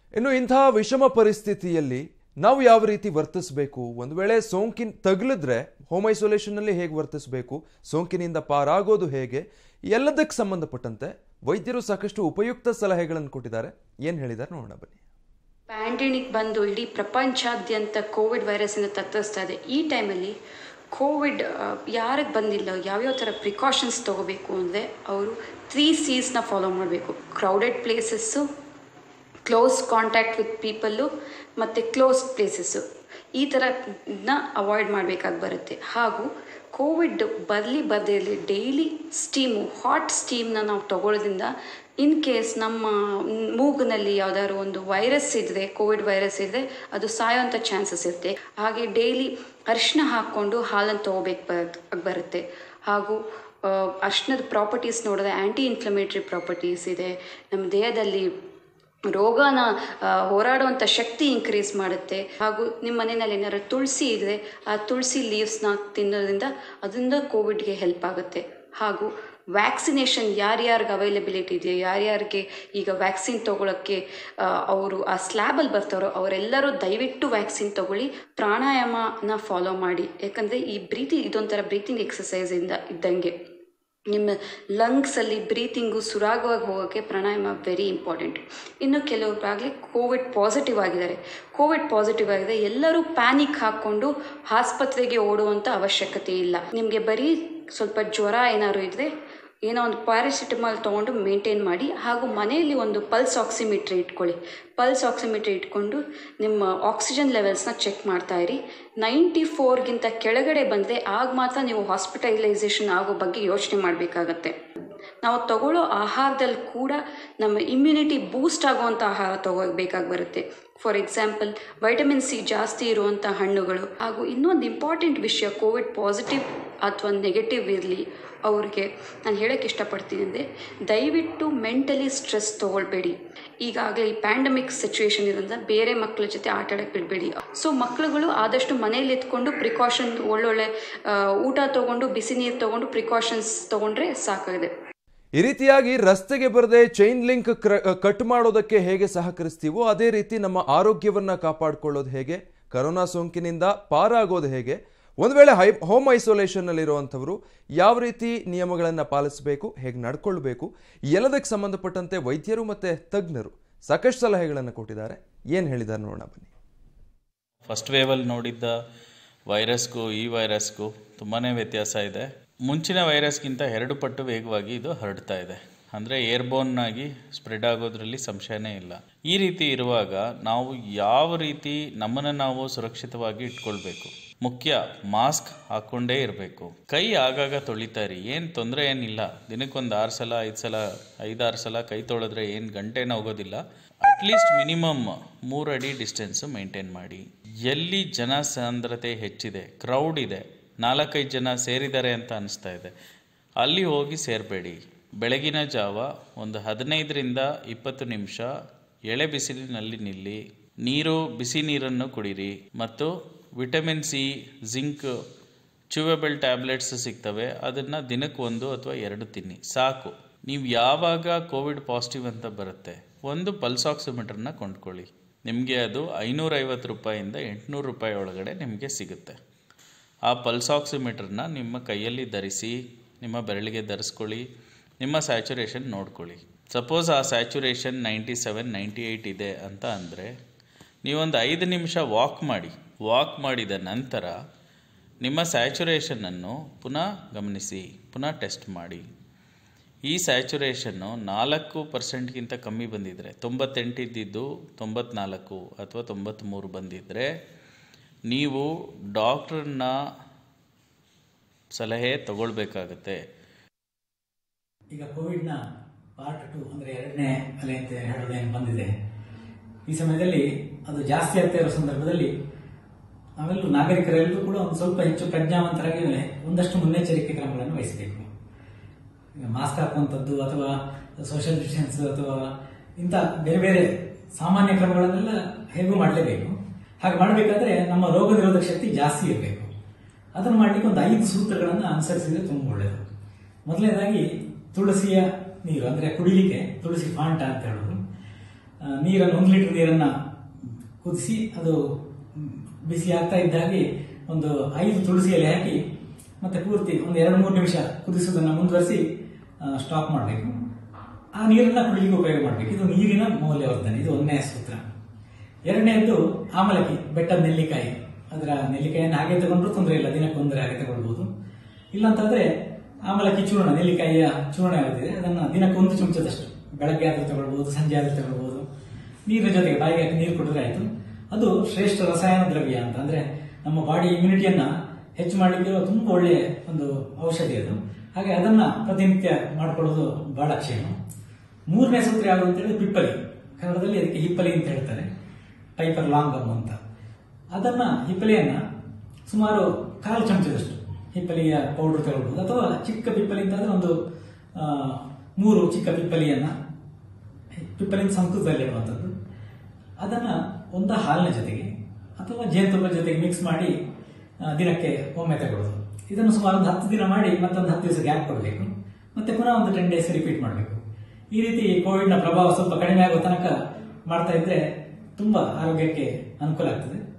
ಇನ್ನು ಇಂತಹ ವಿಷಮ ಪರಿಸ್ಥಿತಿಯಲ್ಲಿ ನಾವು ಯಾವ ರೀತಿ ವರ್ತಿಸಬೇಕು ಒಂದು ವೇಳೆ ಸೋಂಕಿನ ತಗುಲಿದ್ರೆ ಹೋಮ್ ಐಸೋಲೇಷನ್ನಲ್ಲಿ ಹೇಗೆ ವರ್ತಿಸಬೇಕು ಸೋಂಕಿನಿಂದ ಪಾರಾಗೋದು ಹೇಗೆ ಎಲ್ಲದಕ್ಕೆ ಸಂಬಂಧಪಟ್ಟಂತೆ ವೈದ್ಯರು ಸಾಕಷ್ಟು ಉಪಯುಕ್ತ ಸಲಹೆಗಳನ್ನು ಕೊಟ್ಟಿದ್ದಾರೆ ಏನು ಹೇಳಿದ್ದಾರೆ ನೋಡೋಣ ಬನ್ನಿ ಪ್ಯಾಂಡಮಿಕ್ ಬಂದು ಇಡೀ ಪ್ರಪಂಚಾದ್ಯಂತ ಕೋವಿಡ್ ವೈರಸ್ಸಿಂದ ತತ್ತರಿಸ್ತಾ ಇದೆ ಈ ಟೈಮಲ್ಲಿ ಕೋವಿಡ್ ಯಾರಿಗೆ ಬಂದಿಲ್ಲ ಯಾವ್ಯಾವ ಥರ ಪ್ರಿಕಾಷನ್ಸ್ ತೊಗೋಬೇಕು ಅಂದರೆ ಅವರು ತ್ರೀ ಸೀಸ್ನ ಫಾಲೋ ಮಾಡಬೇಕು crowded places close contact with people ಮತ್ತು ಕ್ಲೋಸ್ ಪ್ಲೇಸಸ್ಸು ಈ ಥರನ ಅವಾಯ್ಡ್ ಮಾಡಬೇಕಾಗಿ ಬರುತ್ತೆ ಹಾಗೂ ಕೋವಿಡ್ ಬರಲಿ ಬರದಿರಲಿ ಡೈಲಿ ಸ್ಟೀಮು ಹಾಟ್ ಸ್ಟೀಮ್ನ ನಾವು ತಗೊಳ್ಳೋದ್ರಿಂದ ಇನ್ ಕೇಸ್ ನಮ್ಮ ಮೂಗಿನಲ್ಲಿ ಯಾವ್ದಾದ್ರು ಒಂದು ವೈರಸ್ ಇದ್ದರೆ ಕೋವಿಡ್ ವೈರಸ್ ಇದ್ದರೆ ಅದು ಸಾಯೋಂಥ ಚಾನ್ಸಸ್ ಇರುತ್ತೆ ಹಾಗೆ ಡೈಲಿ ಅರಿಶಿನ ಹಾಕ್ಕೊಂಡು ಹಾಲನ್ನು ತೊಗೋಬೇಕು ಬರ್ ಬರುತ್ತೆ ಹಾಗೂ ಅರಿಶಿನದ ಪ್ರಾಪರ್ಟೀಸ್ ನೋಡಿದ್ರೆ ಆ್ಯಂಟಿ ಇನ್ಫ್ಲಮೇಟ್ರಿ ಪ್ರಾಪರ್ಟೀಸ್ ಇದೆ ನಮ್ಮ ದೇಹದಲ್ಲಿ ರೋಗನ ಹೋರಾಡುವಂಥ ಶಕ್ತಿ ಇನ್ಕ್ರೀಸ್ ಮಾಡುತ್ತೆ ಹಾಗೂ ನಿಮ್ಮ ಮನೆಯಲ್ಲಿ ಏನಾದ್ರು ತುಳಸಿ ಇದ್ದರೆ ಆ ತುಳಸಿ ಲೀವ್ಸ್ನ ತಿನ್ನೋದ್ರಿಂದ ಅದರಿಂದ ಕೋವಿಡ್ಗೆ ಹೆಲ್ಪ್ ಆಗುತ್ತೆ ಹಾಗೂ ವ್ಯಾಕ್ಸಿನೇಷನ್ ಯಾರ್ಯಾರಿಗೆ ಅವೈಲಬಿಲಿಟಿ ಇದೆಯೋ ಯಾರ್ಯಾರಿಗೆ ಈಗ ವ್ಯಾಕ್ಸಿನ್ ತೊಗೊಳಕ್ಕೆ ಅವರು ಆ ಸ್ಲ್ಯಾಬಲ್ಲಿ ಬರ್ತಾರೋ ಅವರೆಲ್ಲರೂ ದಯವಿಟ್ಟು ವ್ಯಾಕ್ಸಿನ್ ತೊಗೊಳ್ಳಿ ಪ್ರಾಣಾಯಾಮನ ಫಾಲೋ ಮಾಡಿ ಯಾಕಂದರೆ ಈ ಬ್ರೀತಿ ಇದೊಂಥರ ಬ್ರೀತಿಂಗ್ ಎಕ್ಸಸೈಸಿಂದ ಇದ್ದಂಗೆ ನಿಮ್ಮ ಲಂಗ್ಸಲ್ಲಿ ಬ್ರೀತಿಂಗು ಸುರಾಗವಾಗಿ ಹೋಗೋಕ್ಕೆ ಪ್ರಾಣಾಯಾಮ ವೆರಿ ಇಂಪಾರ್ಟೆಂಟ್ ಇನ್ನು ಕೆಲವರಾಗಲಿ ಕೋವಿಡ್ ಪಾಸಿಟಿವ್ ಆಗಿದ್ದಾರೆ ಕೋವಿಡ್ ಪಾಸಿಟಿವ್ ಆಗಿದೆ ಎಲ್ಲರೂ ಪ್ಯಾನಿಕ್ ಹಾಕ್ಕೊಂಡು ಆಸ್ಪತ್ರೆಗೆ ಓಡುವಂಥ ಅವಶ್ಯಕತೆ ಇಲ್ಲ ನಿಮಗೆ ಬರೀ ಸ್ವಲ್ಪ ಜ್ವರ ಏನಾದ್ರು ಇದ್ದರೆ ಏನೋ ಒಂದು ಪ್ಯಾರಾಸಿಟಮಾಲ್ ತೊಗೊಂಡು ಮೇಂಟೈನ್ ಮಾಡಿ ಹಾಗೂ ಮನೆಯಲ್ಲಿ ಒಂದು ಪಲ್ಸ್ ಆಕ್ಸಿಮೀಟ್ರ್ ಇಟ್ಕೊಳ್ಳಿ ಪಲ್ಸ್ ಆಕ್ಸಿಮೀಟ್ರ್ ಇಟ್ಕೊಂಡು ನಿಮ್ಮ ಆಕ್ಸಿಜನ್ ಲೆವೆಲ್ಸ್ನ ಚೆಕ್ ಮಾಡ್ತಾ ಇರಿ ನೈಂಟಿ ಫೋರ್ಗಿಂತ ಕೆಳಗಡೆ ಬಂದರೆ ಆಗ ಮಾತ್ರ ನೀವು ಹಾಸ್ಪಿಟಲೈಸೇಷನ್ ಆಗೋ ಬಗ್ಗೆ ಯೋಚನೆ ಮಾಡಬೇಕಾಗತ್ತೆ ನಾವು ತಗೊಳ್ಳೋ ಆಹಾರದಲ್ಲಿ ಕೂಡ ನಮ್ಮ ಇಮ್ಯುನಿಟಿ ಬೂಸ್ಟ್ ಆಗುವಂಥ ಆಹಾರ ತಗೋಬೇಕಾಗಿ ಬರುತ್ತೆ ಫಾರ್ ಎಕ್ಸಾಂಪಲ್ ವೈಟಮಿನ್ ಸಿ ಜಾಸ್ತಿ ಇರುವಂಥ ಹಣ್ಣುಗಳು ಹಾಗೂ ಇನ್ನೊಂದು ಇಂಪಾರ್ಟೆಂಟ್ ವಿಷಯ ಕೋವಿಡ್ ಪಾಸಿಟಿವ್ ಅಥವಾ ನೆಗೆಟಿವ್ ಇರಲಿ ಅವ್ರಿಗೆ ನಾನು ಹೇಳೋಕ್ಕೆ ಇಷ್ಟಪಡ್ತೀನಿ ಅಂದರೆ ದಯವಿಟ್ಟು ಮೆಂಟಲಿ ಸ್ಟ್ರೆಸ್ ತೊಗೊಳ್ಬೇಡಿ ಈಗಾಗಲೇ ಈ ಪ್ಯಾಂಡಮಿಕ್ ಸಿಚುವೇಶನ್ ಇರೋದ್ರಿಂದ ಬೇರೆ ಮಕ್ಕಳ ಜೊತೆ ಆಟ ಆಡಕ್ಕೆ ಬಿಡಬೇಡಿ ಸೊ ಮಕ್ಕಳುಗಳು ಆದಷ್ಟು ಮನೇಲಿ ಎತ್ಕೊಂಡು ಪ್ರಿಕಾಷನ್ ಒಳ್ಳೊಳ್ಳೆ ಊಟ ತೊಗೊಂಡು ಬಿಸಿ ನೀರು ತೊಗೊಂಡು ಪ್ರಿಕಾಷನ್ಸ್ ತೊಗೊಂಡ್ರೆ ಸಾಕಾಗಿದೆ ಈ ರೀತಿಯಾಗಿ ರಸ್ತೆಗೆ ಬರದೆ ಚೈನ್ ಲಿಂಕ್ ಕಟ್ ಮಾಡೋದಕ್ಕೆ ಹೇಗೆ ಸಹಕರಿಸ್ತೀವೋ ಅದೇ ರೀತಿ ನಮ್ಮ ಆರೋಗ್ಯವನ್ನ ಕಾಪಾಡಿಕೊಳ್ಳೋದು ಹೇಗೆ ಕರೋನಾ ಸೋಂಕಿನಿಂದ ಪಾರಾಗೋದು ಹೇಗೆ ಒಂದು ವೇಳೆ ಹೈ ಹೋಮ್ ಐಸೋಲೇಷನ್ನಲ್ಲಿರುವಂಥವರು ಯಾವ ರೀತಿ ನಿಯಮಗಳನ್ನು ಪಾಲಿಸಬೇಕು ಹೇಗೆ ನಡ್ಕೊಳ್ಬೇಕು ಎಲ್ಲದಕ್ಕೆ ಸಂಬಂಧಪಟ್ಟಂತೆ ವೈದ್ಯರು ಮತ್ತು ತಜ್ಞರು ಸಾಕಷ್ಟು ಸಲಹೆಗಳನ್ನು ಕೊಟ್ಟಿದ್ದಾರೆ ಏನು ಹೇಳಿದ್ದಾರೆ ನೋಡೋಣ ಬನ್ನಿ ಫಸ್ಟ್ ವೇವಲ್ಲಿ ನೋಡಿದ್ದ ವೈರಸ್ಗೂ ಈ ವೈರಸ್ಗೂ ತುಂಬಾ ವ್ಯತ್ಯಾಸ ಇದೆ ಮುಂಚಿನ ವೈರಸ್ಗಿಂತ ಎರಡು ಪಟ್ಟು ವೇಗವಾಗಿ ಇದು ಹರಡ್ತಾ ಇದೆ ಅಂದರೆ ಏರ್ಬೋನ್ ಆಗಿ ಸ್ಪ್ರೆಡ್ ಆಗೋದ್ರಲ್ಲಿ ಸಂಶಯನೇ ಇಲ್ಲ ಈ ರೀತಿ ಇರುವಾಗ ನಾವು ಯಾವ ರೀತಿ ನಮ್ಮನ್ನು ನಾವು ಸುರಕ್ಷಿತವಾಗಿ ಇಟ್ಕೊಳ್ಬೇಕು ಮುಖ್ಯ ಮಾಸ್ಕ್ ಹಾಕ್ಕೊಂಡೇ ಇರಬೇಕು ಕೈ ಆಗಾಗ ತೊಳಿತಾ ಇರಿ ಏನು ತೊಂದರೆ ಏನಿಲ್ಲ ದಿನಕ್ಕೊಂದು ಆರು ಸಲ ಐದು ಸಲ ಐದಾರು ಸಲ ಕೈ ತೊಳೆದ್ರೆ ಏನು ಗಂಟೆನ ಹೋಗೋದಿಲ್ಲ ಅಟ್ಲೀಸ್ಟ್ ಮಿನಿಮಮ್ ಮೂರು ಅಡಿ ಡಿಸ್ಟೆನ್ಸು ಮೇಂಟೈನ್ ಮಾಡಿ ಎಲ್ಲಿ ಜನ ಸಾಂದ್ರತೆ ಹೆಚ್ಚಿದೆ ಕ್ರೌಡ್ ಇದೆ ನಾಲ್ಕೈದು ಜನ ಸೇರಿದ್ದಾರೆ ಅಂತ ಅನಿಸ್ತಾ ಇದೆ ಅಲ್ಲಿ ಹೋಗಿ ಸೇರಬೇಡಿ ಬೆಳಗಿನ ಜಾವ ಒಂದು ಹದಿನೈದರಿಂದ ಇಪ್ಪತ್ತು ನಿಮಿಷ ಎಳೆ ಬಿಸಿಲಿನಲ್ಲಿ ನಿಲ್ಲಿ ನೀರು ಬಿಸಿ ನೀರನ್ನು ಕುಡಿರಿ ಮತ್ತು vitamin C zinc chewable tablets ಸಿಗ್ತವೆ ಅದನ್ನು ದಿನಕ್ಕೆ ಒಂದು ಅಥವಾ ಎರಡು ತಿನ್ನಿ ಸಾಕು ನೀವು ಯಾವಾಗ ಕೋವಿಡ್ ಪಾಸಿಟಿವ್ ಅಂತ ಬರುತ್ತೆ ಒಂದು ಪಲ್ಸ್ ಆಕ್ಸಿಮೀಟರ್ನ ಕೊಂಡ್ಕೊಳ್ಳಿ ನಿಮಗೆ ಅದು ಐನೂರೈವತ್ತು ರೂಪಾಯಿಂದ ಎಂಟುನೂರು ರೂಪಾಯಿ ಒಳಗಡೆ ನಿಮಗೆ ಸಿಗುತ್ತೆ ಆ ಪಲ್ಸ್ ಆಕ್ಸಿಮೀಟರ್ನ ನಿಮ್ಮ ಕೈಯಲ್ಲಿ ಧರಿಸಿ ನಿಮ್ಮ ಬೆರಳಿಗೆ ಧರಿಸ್ಕೊಳ್ಳಿ ನಿಮ್ಮ ಸ್ಯಾಚುರೇಷನ್ ನೋಡ್ಕೊಳ್ಳಿ ಸಪೋಸ್ ಆ saturation ninety seven ninety eight ಇದೆ ಅಂತ ಅಂದರೆ ನೀವೊಂದು ಐದು ನಿಮಿಷ ವಾಕ್ ಮಾಡಿ ವಾಕ್ ಮಾಡಿದ ನಂತರ ನಿಮ್ಮ ಸ್ಯಾಚುರೇಷನನ್ನು ಪುನಃ ಗಮನಿಸಿ ಪುನಃ ಟೆಸ್ಟ್ ಮಾಡಿ ಈ ಸ್ಯಾಚುರೇಷನ್ನು ನಾಲ್ಕು ಪರ್ಸೆಂಟ್ಗಿಂತ ಕಮ್ಮಿ ಬಂದಿದ್ದರೆ ತೊಂಬತ್ತೆಂಟು ಇದ್ದಿದ್ದು ತೊಂಬತ್ನಾಲ್ಕು ಅಥವಾ ತೊಂಬತ್ತ್ಮೂರು ಬಂದಿದ್ದರೆ ನೀವು ಡಾಕ್ಟ್ರನ್ನ ಸಲಹೆ ತಗೊಳ್ಬೇಕಾಗತ್ತೆ ಈಗ ಕೋವಿಡ್ನ ಪಾರ್ಟ್ ಟು ಅಂದರೆ ಎರಡನೇ ಅಲೆ ಅಂತ ಹೇಳೋದೇನು ಬಂದಿದೆ ಈ ಸಮಯದಲ್ಲಿ ಅದು ಜಾಸ್ತಿ ಆಗ್ತಾ ಇರೋ ಸಂದರ್ಭದಲ್ಲಿ ನಾವೆಲ್ಲರೂ ನಾಗರಿಕರೆಲ್ಲರೂ ಕೂಡ ಒಂದು ಸ್ವಲ್ಪ ಹೆಚ್ಚು ಪ್ರಜ್ಞಾವಂತರಾಗಿ ಒಂದಷ್ಟು ಮುನ್ನೆಚ್ಚರಿಕೆ ಕ್ರಮಗಳನ್ನು ವಹಿಸಬೇಕು ಈಗ ಮಾಸ್ಕ್ ಹಾಕುವಂಥದ್ದು ಅಥವಾ ಸೋಷಿಯಲ್ ಡಿಸ್ಟೆನ್ಸ್ ಅಥವಾ ಇಂಥ ಬೇರೆ ಬೇರೆ ಸಾಮಾನ್ಯ ಕ್ರಮಗಳನ್ನೆಲ್ಲ ಹೇಗೂ ಮಾಡಲೇಬೇಕು ಹಾಗೆ ಮಾಡಬೇಕಾದ್ರೆ ನಮ್ಮ ರೋಗ ನಿರೋಧಕ ಶಕ್ತಿ ಜಾಸ್ತಿ ಇರಬೇಕು ಅದನ್ನು ಮಾಡಲಿಕ್ಕೆ ಒಂದು ಐದು ಸೂತ್ರಗಳನ್ನು ಅನುಸರಿಸಿದ್ರೆ ತುಂಬ ಒಳ್ಳೆಯದು ಮೊದಲನೇದಾಗಿ ತುಳಸಿಯ ನೀರು ಅಂದರೆ ಕುಡಿಲಿಕ್ಕೆ ತುಳಸಿ ಫಾಂಟ ಅಂತ ಹೇಳೋದು ಆ, ನೀರನ್ನು ಒಂದು ಲೀಟರ್ ನೀರನ್ನ ಕುದಿಸಿ ಅದು ಮ್, ಬಿಸಿ ಆಗ್ತಾ ಇದ್ದ ಹಾಗೆ ಒಂದು ಐದು ತುಳಸಿ ಎಲೆ ಹಾಕಿ ಮತ್ತೆ ಪೂರ್ತಿ ಒಂದು ಎರಡು ಮೂರು ನಿಮಿಷ ಕುದಿಸುವುದನ್ನು ಮುಂದುವರಿಸಿ ಸ್ಟಾಪ್ ಮಾಡಬೇಕು ಆ ನೀರನ್ನ ಕುಡಿಲಿಕ್ಕೆ ಉಪಯೋಗ ಮಾಡಬೇಕು ಇದು ನೀರಿನ ಮೌಲ್ಯವರ್ಧನೆ ಇದು ಒಂದನೇ ಸೂತ್ರ ಎರಡನೆಯದ್ದು ಆಮಲಕ್ಕಿ ಬೆಟ್ಟದ ನೆಲ್ಲಿಕಾಯಿ ಅದರ ನೆಲ್ಲಿಕಾಯಿಯನ್ನು ಹಾಗೆ ತಗೊಂಡ್ರು ತೊಂದರೆ ಇಲ್ಲ ದಿನಕ್ಕೊಂದರೆ ಹಾಗೆ ತಗೊಳ್ಬಹುದು ಇಲ್ಲಾಂತಂದ್ರೆ ಆಮಲಕ್ಕಿ ಚೂರ್ಣ ನೆಲ್ಲಿಕಾಯಿಯ ಚೂರ್ಣ ಯಾವುದಿದೆ ಅದನ್ನ ದಿನಕ್ಕೊಂದು ಚಮಚದಷ್ಟು ಬೆಳಗ್ಗೆ ಆದ್ರೂ ತಗೊಳ್ಬಹುದು ಸಂಜೆ ಆದ್ರೂ ತಗೊಳ್ಬಹುದು ನೀರಿನ ಜೊತೆಗೆ ಬಾಯಿಗೆ ಹಾಕಿ ನೀರು ಕುಡಿದ್ರೆ ಆಯ್ತು ಅದು ಶ್ರೇಷ್ಠ ರಸಾಯನ ದ್ರವ್ಯ ಅಂತ ಅಂದ್ರೆ ನಮ್ಮ ಬಾಡಿ ಇಮ್ಯುನಿಟಿಯನ್ನ ಹೆಚ್ಚು ಮಾಡಲಿಕ್ಕೆ ತುಂಬಾ ಒಳ್ಳೆಯ ಒಂದು ಔಷಧಿ ಅದು ಹಾಗೆ ಅದನ್ನ ಪ್ರತಿನಿತ್ಯ ಮಾಡ್ಕೊಳ್ಳೋದು ಬಹಳ ಕ್ಷೇಮ ಮೂರನೇ ಸೂತ್ರ ಯಾವುದು ಅಂತ ಹೇಳಿದ್ರೆ ಪಿಪ್ಪಲಿ ಕನ್ನಡದಲ್ಲಿ ಅದಕ್ಕೆ ಹಿಪ್ಪಲಿ ಅಂತ ಹೇಳ್ತಾರೆ ಟೈಪರ್ ಲಾಂಗಮ್ ಅಂತ ಅದನ್ನ ಹಿಪ್ಪಲಿಯನ್ನ ಸುಮಾರು ಕಾಲು ಚಮಚದಷ್ಟು ಹಿಪ್ಪಲಿಯ ಪೌಡರ್ ತಗೊಳ್ಬಹುದು ಅಥವಾ ಚಿಕ್ಕ ಪಿಪ್ಪಲಿ ಅಂತಂದ್ರೆ ಒಂದು ಆ, ಮೂರು ಚಿಕ್ಕ ಪಿಪ್ಪಲಿಯನ್ನ ಪಿಪ್ಪಲಿನ ಸಂಸ್ಕೃತದಲ್ಲಿ ಇರುವಂಥದ್ದು ಅದನ್ನ ಒಂದು ಹಾಲಿನ ಜೊತೆಗೆ ಅಥವಾ ಜೇನುತುಪ್ಪದ ಜೊತೆಗೆ ಮಿಕ್ಸ್ ಮಾಡಿ ಆ, ದಿನಕ್ಕೆ ಒಮ್ಮೆ ತಗೊಳ್ಳೋದು ಇದನ್ನು ಸುಮಾರು ಒಂದು ಹತ್ತು ದಿನ ಮಾಡಿ ಮತ್ತೊಂದು ಹತ್ತು ದಿವಸ ಗ್ಯಾಪ್ ಕೊಡಬೇಕು ಮತ್ತೆ ಪುನಃ ಒಂದು ಟೆನ್ ಡೇಸ್ ರಿಪೀಟ್ ಮಾಡಬೇಕು ಈ ರೀತಿ ಕೋವಿಡ್ನ ಪ್ರಭಾವ ಸ್ವಲ್ಪ ಕಡಿಮೆ ಆಗೋ ತನಕ ಮಾಡ್ತಾ ಇದ್ರೆ ತುಂಬಾ ಆರೋಗ್ಯಕ್ಕೆ ಅನುಕೂಲ ಆಗ್ತದೆ